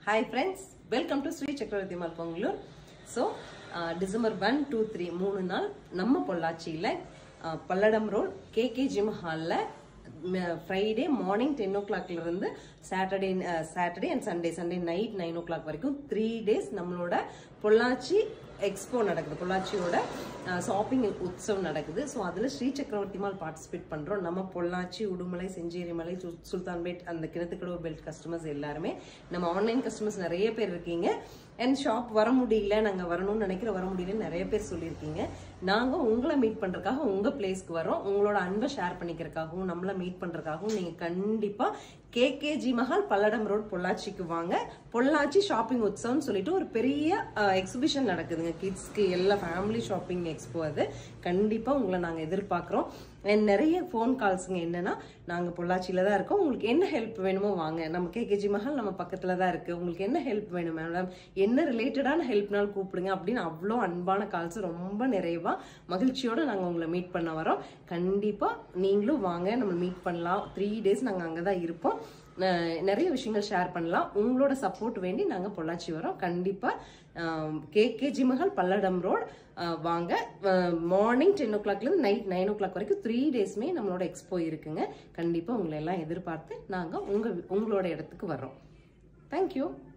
hi friends welcome to Shri Chakravarthi mall Pongalur so December one two three மூணு நாள் நம்ம பொள்ளாச்சியில் அஹ், பல்லடம் ரோட் கேகே ஜிம் ஹாலில் ஃப்ரைடே மார்னிங் டென் ஓ இருந்து Saturday Saturday and Sunday Sunday night nine o'clock வரைக்கும் த்ரீ டேஸ் நம்மளோட பொள்ளாச்சி எக்ஸ்போ நடக்குது பொள்ளாச்சியோட ஷாப்பிங் உற்சவ் நடக்குது ஸோ அதில் ஸ்ரீ சக்கரவர்த்தி மால் பார்ட்டிசிபேட் பண்ணுறோம் நம்ம பொள்ளாச்சி உடுமலை செஞ்சேரிமலை சு- சுல்தான்பேட் அந்த கிணத்துக்கடவு பெல்ட் கஸ்டமர்ஸ் எல்லாருமே நம்ம ஆன்லைன் கஸ்டமர்ஸ் நிறைய பேர் இருக்கீங்க அண்ட் ஷாப் வர முடியல நாங்கள் வரணும்னு நினைக்கிற வர முடியலன்னு நிறைய பேர் சொல்லியிருக்கீங்க நாங்கள் உங்களை மீட் பண்ணுறதுக்காக உங்கள் பிளேஸ்க்கு வரோம் உங்களோட அன்பை ஷேர் பண்ணிக்கிறதுக்காகவும் நம்மளை மீட் பண்ணுறதுக்காகவும் நீங்கள் கண்டிப்பாக கேகேஜி மஹால் பல்லடம் ரோட் பொள்ளாச்சிக்கு வாங்க பொள்ளாச்சி ஷாப்பிங் உற்சவம்னு சொல்லிட்டு ஒரு பெரிய எக்ஸிபிஷன் நடக்குதுங்க கிட்ஸ்க்கு எல்லா ஃபேமிலி ஷாப்பிங் எக்ஸ்போ அது கண்டிப்பாக உங்களை நாங்கள் எதிர்பார்க்குறோம் அண்ட் நிறைய ஃபோன் கால்ஸுங்க என்னன்னா நாங்கள் பொள்ளாச்சியில் தான் இருக்கோம் உங்களுக்கு என்ன ஹெல்ப் வேணுமோ வாங்க நம்ம கேகேஜி மஹால் நம்ம பக்கத்தில் தான் இருக்குது உங்களுக்கு என்ன ஹெல்ப் வேணும் மேடம் என்ன ரிலேட்டடான ஹெல்ப்னாலும் கூப்பிடுங்க அப்படின்னு அவ்வளோ அன்பான கால்ஸ் ரொம்ப நிறைவாக மகிழ்ச்சியோடு நாங்கள் உங்களை மீட் பண்ண வரோம் கண்டிப்பாக நீங்களும் வாங்க நம்ம மீட் பண்ணலாம் த்ரீ டேஸ் நாங்கள் அங்கே தான் இருப்போம் ந- நிறைய விஷயங்கள் ஷேர் பண்ணலாம் உங்களோட சப்போர்ட் வேண்டி நாங்கள் பொள்ளாச்சி வரோம் கண்டிப்பாக கேகேஜி மஹால் பல்லடம் ரோட் வாங்க மார்னிங் டென் ஓ கிளாக்லேருந்து நைட் நைன் ஓ கிளாக் வரைக்கும் த்ரீ டேஸ்மே நம்மளோட எக்ஸ்போ இருக்குங்க கண்டிப்பாக உங்களை எல்லாம் எதிர்பார்த்து நாங்கள் உங்கள் உங்களோட இடத்துக்கு வர்றோம் தேங்க்யூ